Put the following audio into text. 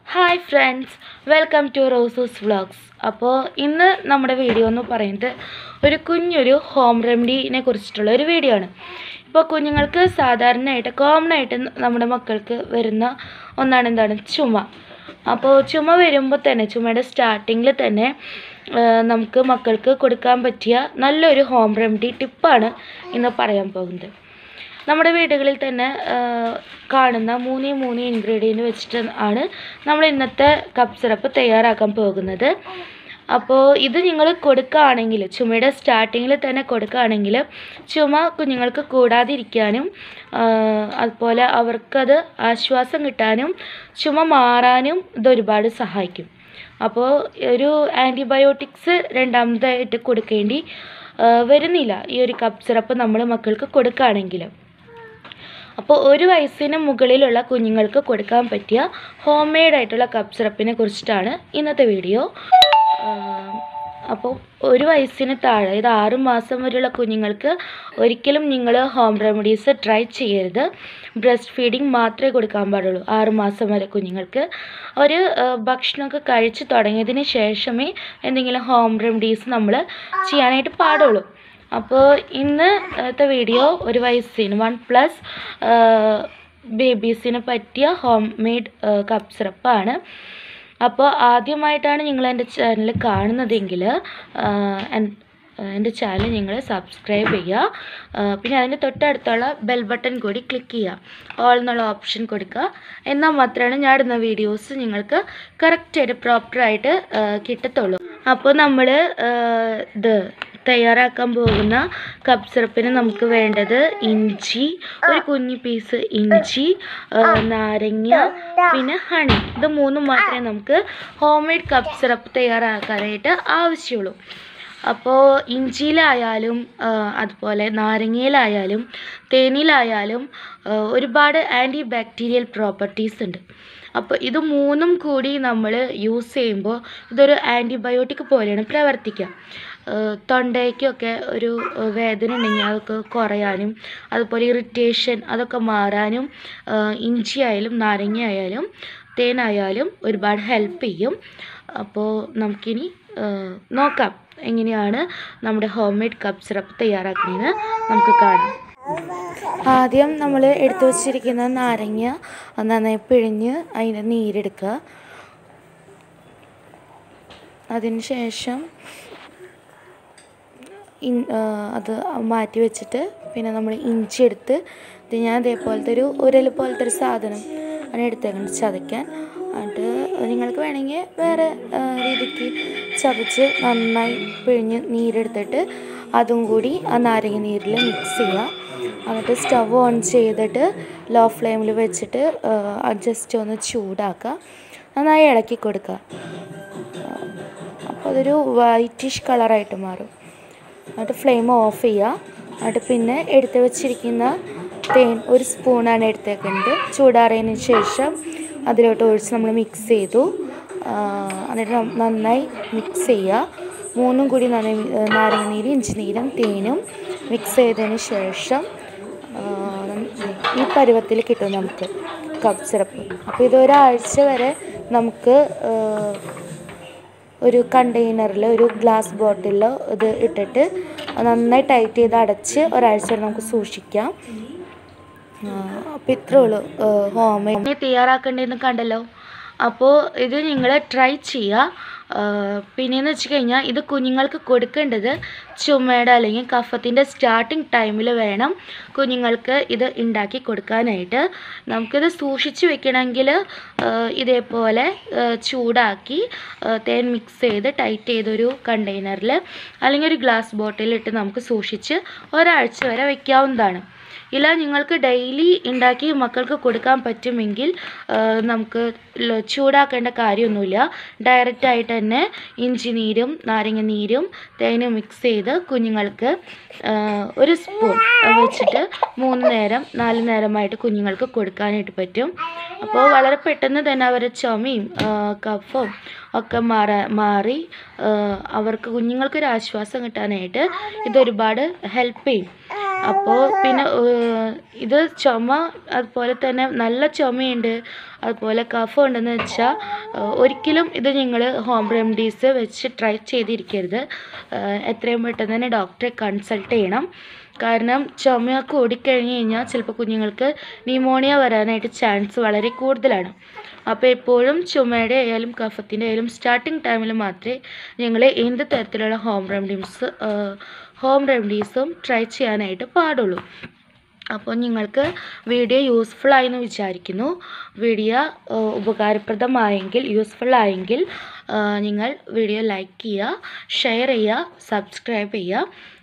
hi friends welcome to Rosu's vlogs അപ്പോൾ ഇന്ന് നമ്മുടെ വീഡിയോ എന്ന് പറയുന്നത് ഒരു കുഞ്ഞൊരു ഹോം റെമഡീനെ കുറിച്ചിട്ടുള്ള ഒരു വീഡിയോ ആണ് ഇപ്പോൾ കുഞ്ഞുങ്ങൾക്ക് സാധാരണയായിട്ട് കോമൺ ആയിട്ട് നമ്മുടെ മക്കൾക്ക് വരുന്ന ഒന്നാണ് എന്താണ് ചുമ അപ്പോൾ ചുമ വരുമ്പോൾ തന്നെ ചുമയുടെ സ്റ്റാർട്ടിങ്ങിൽ തന്നെ ആ, നമുക്ക് മക്കൾക്ക് കൊടുക്കാൻ പറ്റിയ നല്ലൊരു ഹോം റെമഡി ടിപ്പാണ് ഇന്ന് പറയാൻ പോകുന്നത് നമ്മുടെ വീടുകളിൽ തന്നെ ആ, കാണുന്ന മൂന്നേ മൂന്ന് ഇൻഗ്രീഡിയൻറ്റ് വെച്ചിട്ട് ആണ് നമ്മൾ ഇന്നത്തെ കപ്പ് സിറപ്പ് തയ്യാറാക്കാൻ പോകുന്നത് അപ്പോൾ ഇത് നിങ്ങൾ കൊടുക്കുകയാണെങ്കിൽ ചുമയുടെ സ്റ്റാർട്ടിങ്ങിൽ തന്നെ കൊടുക്കുകയാണെങ്കിൽ ചുമ കുഞ്ഞുങ്ങൾക്ക് കൂടാതിരിക്കാനും ആ, അതുപോലെ അവർക്കത് ആശ്വാസം കിട്ടാനും ചുമ മാറാനും ഇത് ഒരുപാട് സഹായിക്കും അപ്പോൾ ഒരു ആൻറ്റിബയോട്ടിക്സ് രണ്ടാമതായിട്ട് കൊടുക്കേണ്ടി ആ, വരുന്നില്ല ഈ ഒരു കപ്പ് സിറപ്പ് നമ്മൾ മക്കൾക്ക് കൊടുക്കുകയാണെങ്കിൽ അപ്പോൾ ഒരു വയസ്സിന് മുകളിലുള്ള കുഞ്ഞുങ്ങൾക്ക് കൊടുക്കാൻ പറ്റിയ ഹോം മെയ്ഡ് ആയിട്ടുള്ള കപ്പ് സിറപ്പിനെ കുറിച്ചിട്ടാണ് ഇന്നത്തെ വീഡിയോ അപ്പോൾ ഒരു വയസ്സിന് താഴെ ഇത് ആറ് മാസം വരെയുള്ള കുഞ്ഞുങ്ങൾക്ക് ഒരിക്കലും നിങ്ങൾ ഹോം റെമഡീസ് ട്രൈ ചെയ്യരുത് ബ്രസ്റ്റ് ഫീഡിങ് മാത്രമേ കൊടുക്കാൻ പാടുള്ളൂ ആറ് മാസം വരെ കുഞ്ഞുങ്ങൾക്ക് ഒരു ആ, ഭക്ഷണമൊക്കെ കഴിച്ച് തുടങ്ങിയതിന് ശേഷമേ എന്തെങ്കിലും ഹോം റെമഡീസ് നമ്മൾ ചെയ്യാനായിട്ട് പാടുള്ളൂ അപ്പോൾ ഇന്നത്തെ വീഡിയോ ഒരു വയസ്സിന് വൺ പ്ലസ് ബേബീസിന് പറ്റിയ ഹോം മെയ്ഡ് കപ്പ് സിറപ്പാണ് അപ്പോൾ ആദ്യമായിട്ടാണ് നിങ്ങൾ എൻ്റെ ചാനൽ കാണുന്നതെങ്കിൽ എൻ്റെ ചാനൽ നിങ്ങൾ സബ്സ്ക്രൈബ് ചെയ്യുക ആ, പിന്നെ അതിൻ്റെ തൊട്ടടുത്തുള്ള ബെൽ ബട്ടൺ കൂടി ക്ലിക്ക് ചെയ്യുക ഓൾ എന്നുള്ള ഓപ്ഷൻ കൊടുക്കുക എന്നാൽ മാത്രമാണ് ഞാൻ ഇടുന്ന വീഡിയോസ് നിങ്ങൾക്ക് കറക്റ്റായിട്ട് പ്രോപ്പറായിട്ട് കിട്ടത്തുള്ളൂ അപ്പോൾ നമ്മൾ ഇത് തയ്യാറാക്കാൻ പോകുന്ന കപ്പ് സിറപ്പിന് നമുക്ക് വേണ്ടത് ഇഞ്ചി ഒരു കുഞ്ഞു പീസ് ഇഞ്ചി ആ, നാരങ്ങ പിന്നെ ഹണി ഇത് മൂന്നും മാത്രമേ നമുക്ക് ഹോം മെയ്ഡ് കപ്പ് സിറപ്പ് തയ്യാറാക്കാനായിട്ട് ആവശ്യമുള്ളൂ അപ്പോൾ ഇഞ്ചിയിലായാലും ആ, അതുപോലെ നാരങ്ങയിലായാലും തേനിലായാലും ആ, ഒരുപാട് ആൻറ്റി ബാക്ടീരിയൽ പ്രോപ്പർട്ടീസ് ഉണ്ട് അപ്പോൾ ഇത് മൂന്നും കൂടി നമ്മൾ യൂസ് ചെയ്യുമ്പോൾ ഇതൊരു ആൻറ്റിബയോട്ടിക് പോലെയാണ് പ്രവർത്തിക്കുക ഏഹ് തൊണ്ടയ്ക്കൊക്കെ ഒരു ഏഹ് വേദന ഉണ്ടെങ്കിൽ അതൊക്കെ കുറയാനും അതുപോലെ ഇറിറ്റേഷൻ അതൊക്കെ മാറാനും ഏഹ് ഇഞ്ചി ആയാലും നാരങ്ങ ആയാലും തേനായാലും ഒരുപാട് ഹെൽപ്പ് ചെയ്യും അപ്പോൾ നമുക്കിനി ഏഹ് നോക്കാം എങ്ങനെയാണ് നമ്മുടെ ഹോം മെയ്ഡ് കപ്പ് സിറപ്പ് തയ്യാറാക്കുന്നതെന്ന് നമുക്ക് കാണാം ആദ്യം നമ്മൾ എടുത്തു വച്ചിരിക്കുന്ന നാരങ്ങ നന്നായി പിഴിഞ്ഞ് അതിൻ്റെ നീരെടുക്കുക അതിന് ശേഷം ഇൻ ആ, അത് മാറ്റി വെച്ചിട്ട് പിന്നെ നമ്മൾ ഇഞ്ചി എടുത്ത് ഇത് ഞാൻ അതേപോലത്തെ ഒരു ഉരൽ പോലത്തെ ഒരു സാധനം ആണ് എടുത്തേക്കുന്നത് ചതയ്ക്കാൻ എന്നിട്ട് നിങ്ങൾക്ക് വേണമെങ്കിൽ വേറെ ആ, രീതിക്ക് ചതച്ച് നന്നായി പിഴിഞ്ഞ് നീരെടുത്തിട്ട് അതും കൂടി ആ നാരങ്ങ നീരിൽ മിക്സ് ചെയ്യുക എന്നിട്ട് സ്റ്റവ് ഓൺ ചെയ്തിട്ട് ലോ ഫ്ലെയിമിൽ വെച്ചിട്ട് ജസ്റ്റ് ഒന്ന് ചൂടാക്കുക നന്നായി ഇളക്കി കൊടുക്കുക അപ്പോൾ അതൊരു വൈറ്റിഷ് കളറായിട്ട് മാറും എന്നിട്ട് ഫ്ലെയിം ഓഫ് ചെയ്യുക എന്നിട്ട് പിന്നെ എടുത്ത് വെച്ചിരിക്കുന്ന തേൻ ഒരു സ്പൂണാണ് എടുത്തേക്കുന്നത് ചൂടാറിയതിന് ശേഷം അതിലോട്ട് ഒഴിച്ച് നമ്മൾ മിക്സ് ചെയ്തു ആ, എന്നിട്ട് നം- നന്നായി മിക്സ് ചെയ്യുക മൂന്നും കൂടി നന്നായി നാരങ്ങ നീരും ഇഞ്ചി നീരും തേനും മിക്സ് ചെയ്തതിന് ശേഷം ആ, നം- ഈ പരുവത്തിൽ കിട്ടും നമുക്ക് കപ്പ് സിറപ്പ് അപ്പോൾ ഇത് ഒരാഴ്ച വരെ നമുക്ക് ആ, ഒരു കണ്ടെയ്നറിൽ ഒരു ഗ്ലാസ് ബോട്ടിലിൽ ഇത് ഇട്ടിട്ട് നന്നായി ടൈറ്റ് ചെയ്ത് അടച്ച് ഒരാഴ്ച വരെ നമുക്ക് സൂക്ഷിക്കാം അപ്പോൾ ഇത്രേ ഉള്ളൂ ഹോം മെയ്ഡ് തയ്യാറാക്കേണ്ടതെന്ന് കണ്ടല്ലോ അപ്പോൾ ഇത് നിങ്ങൾ ട്രൈ ചെയ്യുക പിന്നെയെന്ന് വെച്ച് കഴിഞ്ഞാൽ ഇത് കുഞ്ഞുങ്ങൾക്ക് കൊടുക്കേണ്ടത് ചുമയുടെ അല്ലെങ്കിൽ കഫത്തിൻ്റെ സ്റ്റാർട്ടിങ് ടൈമിൽ വേണം കുഞ്ഞുങ്ങൾക്ക് ഇത് ഉണ്ടാക്കി കൊടുക്കാനായിട്ട് നമുക്കിത് സൂക്ഷിച്ച് വെക്കണമെങ്കിൽ ഇതേപോലെ ആ, ചൂടാക്കി ആ, തേൻ മിക്സ് ചെയ്ത് ടൈറ്റ് ചെയ്തൊരു കണ്ടെയ്നറിൽ അല്ലെങ്കിൽ ഒരു ഗ്ലാസ് ബോട്ടിലിട്ട് നമുക്ക് സൂക്ഷിച്ച് ഒരാഴ്ച വരെ വയ്ക്കാവുന്നതാണ് ഇല്ല നിങ്ങൾക്ക് ഡെയിലി ഉണ്ടാക്കി മക്കൾക്ക് കൊടുക്കാൻ പറ്റുമെങ്കിൽ ആ, നമുക്ക് ല- ചൂടാക്കേണ്ട കാര്യമൊന്നുമില്ല ഡയറക്റ്റ് ആയിട്ട് തന്നെ ഇഞ്ചി നീരും നാരങ്ങ നീരും തേനും മിക്സ് ചെയ്ത് കുഞ്ഞുങ്ങൾക്ക് ആ, ഒരു സ്പൂൺ വെച്ചിട്ട് മൂന്ന് നേരം നാല് നേരമായിട്ട് കുഞ്ഞുങ്ങൾക്ക് കൊടുക്കാനായിട്ട് പറ്റും അപ്പോൾ വളരെ പെട്ടെന്ന് തന്നെ അവരുടെ ചുമയും ആ, കഫവും ഒക്കെ മാറാ മാറി ആ, അവർക്ക് കുഞ്ഞുങ്ങൾക്കൊരു ആശ്വാസം കിട്ടാനായിട്ട് ഇതൊരുപാട് ഹെൽപ്പ് ചെയ്യും അപ്പോൾ പിന്നെ ഏഹ്, ഇത് ചുമ അതുപോലെ തന്നെ നല്ല ചുമയുണ്ട് അതുപോലെ കഫം ഉണ്ടെന്ന് വെച്ചാൽ ഒരിക്കലും ഇത് നിങ്ങൾ ഹോം റെമഡീസ് വെച്ച് ട്രൈ ചെയ്തിരിക്കരുത് ഏഹ്, എത്രയും പെട്ടെന്ന് തന്നെ ഡോക്ടറെ കൺസൾട്ട് ചെയ്യണം കാരണം ചുമ കൂടിക്കഴിഞ്ഞ് കഴിഞ്ഞാൽ ചിലപ്പോൾ കുഞ്ഞുങ്ങൾക്ക് ന്യൂമോണിയ വരാനായിട്ട് ചാൻസ് വളരെ കൂടുതലാണ് അപ്പോൾ എപ്പോഴും ചുമയുടെ ആയാലും കഫത്തിൻ്റെ ആയാലും സ്റ്റാർട്ടിങ് ടൈമിൽ മാത്രമേ നിങ്ങൾ എന്ത് തരത്തിലുള്ള ഹോം റെമഡീസ് ഹോം റെമഡീസും ട്രൈ ചെയ്യാനായിട്ട് പാടുള്ളൂ അപ്പോൾ നിങ്ങൾക്ക് വീഡിയോ യൂസ്ഫുൾ ആയെന്ന് വിചാരിക്കുന്നു വീഡിയോ ഏഹ്, ഉപകാരപ്രദമായെങ്കിൽ യൂസ്ഫുൾ ആയെങ്കിൽ ഏഹ്, നിങ്ങൾ വീഡിയോ ലൈക്ക് ചെയ്യുക ഷെയർ ചെയ്യുക സബ്സ്ക്രൈബ് ചെയ്യുക